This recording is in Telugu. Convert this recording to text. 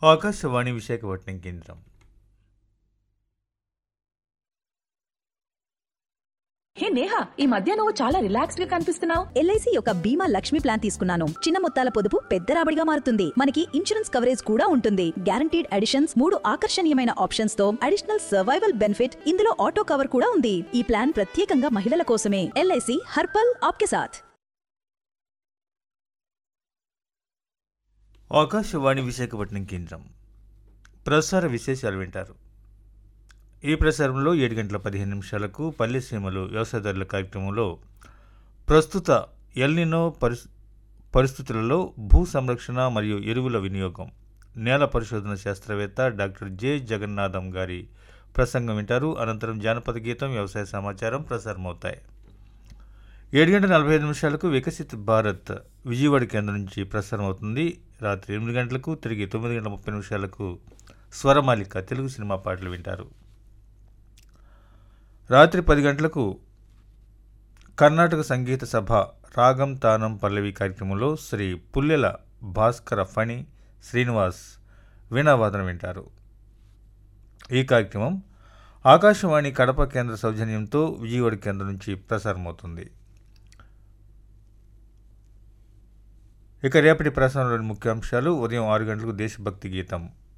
ఆకాశవాణి విశాఖపట్నం కేంద్రం హే నేహా ఈ మధ్య నువ్వు చాలా రిలాక్స్డ్ గా కనిపిస్తున్నావు ఎల్ఐసి యొక్క బీమా లక్ష్మి ప్లాన్ తీసుకున్నాను చిన్న మొత్తాల పొదుపు పెద్ద రాబడిగా మారుతుంది మనకి ఇన్సూరెన్స్ కవరేజ్ కూడా ఉంటుంది గ్యారంటీడ్ అడిషన్స్ మూడు ఆకర్షణీయమైన ఆప్షన్స్ తో అడిషనల్ సర్వైవల్ బెనిఫిట్ ఇందులో ఆటో కవర్ కూడా ఉంది ఈ ప్లాన్ ప్రత్యేకంగా మహిళల కోసమే ఎల్ఐసి హర్పల్ ఆప్కే సాథ్ ఆకాశవాణి విశాఖపట్నం కేంద్రం ప్రసార విశేషాలు వింటారు ఈ ప్రసారంలో ఏడు గంటల పదిహేను నిమిషాలకు పల్లె సీమలు వ్యవసాయదారుల కార్యక్రమంలో ప్రస్తుత ఎల్నినో పరిస్ పరిస్థితులలో భూ సంరక్షణ మరియు ఎరువుల వినియోగం నేల పరిశోధన శాస్త్రవేత్త డాక్టర్ జె జగన్నాథం గారి ప్రసంగం వింటారు అనంతరం జానపద గీతం వ్యవసాయ సమాచారం ప్రసారమవుతాయి ఏడు గంటల నలభై ఐదు నిమిషాలకు వికసిత్ భారత్ విజయవాడ కేంద్రం నుంచి ప్రసారం అవుతుంది రాత్రి ఎనిమిది గంటలకు తిరిగి తొమ్మిది గంటల ముప్పై నిమిషాలకు స్వరమాలిక తెలుగు సినిమా పాటలు వింటారు రాత్రి పది గంటలకు కర్ణాటక సంగీత సభ రాగం తానం పల్లవి కార్యక్రమంలో శ్రీ పుల్లెల భాస్కర ఫణి శ్రీనివాస్ వీణావాదన వింటారు ఈ కార్యక్రమం ఆకాశవాణి కడప కేంద్ర సౌజన్యంతో విజయవాడ కేంద్రం నుంచి ప్రసారమవుతుంది ఇక రేపటి ప్రసారంలోని ముఖ్యాంశాలు ఉదయం ఆరు గంటలకు దేశభక్తి గీతం